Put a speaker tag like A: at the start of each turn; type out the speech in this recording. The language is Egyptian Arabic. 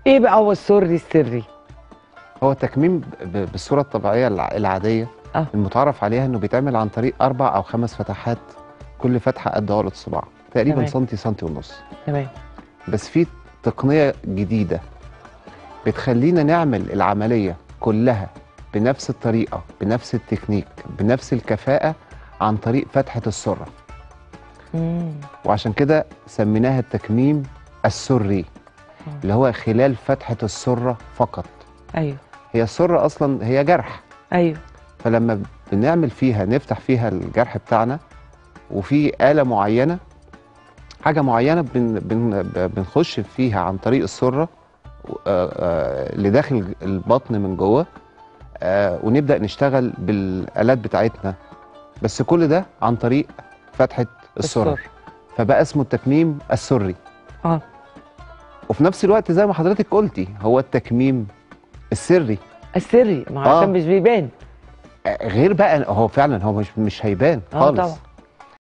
A: ايه بقى هو السري السري
B: هو التكميم ب- بالصوره الطبيعيه الع- العاديه
A: اه
B: المتعارف عليها انه بيتعمل عن طريق اربع او خمس فتحات كل فتحه قد عقله الصباع تقريبا
A: تمام.
B: سنتي سنتي ونص
A: تمام
B: بس في تقنيه جديده بتخلينا نعمل العمليه كلها بنفس الطريقه بنفس التكنيك بنفس الكفاءه عن طريق فتحه السره
A: مم.
B: وعشان كده سميناها التكميم السري اللي هو خلال فتحه السره فقط
A: ايوه
B: هي السره اصلا هي جرح
A: ايوه
B: فلما بنعمل فيها نفتح فيها الجرح بتاعنا وفي آلة معينة حاجة معينة بن بن بنخش فيها عن طريق السرة آه، آه، لداخل البطن من جوه آه، ونبدأ نشتغل بالآلات بتاعتنا بس كل ده عن طريق فتحة السرة
A: السر.
B: فبقى اسمه التكميم السري
A: اه
B: وفي نفس الوقت زي ما حضرتك قلتي هو التكميم السري
A: السري ما
B: آه.
A: عشان مش بيبان
B: آه، غير بقى هو فعلا هو مش مش هيبان
A: اه
B: خالص
A: طبعا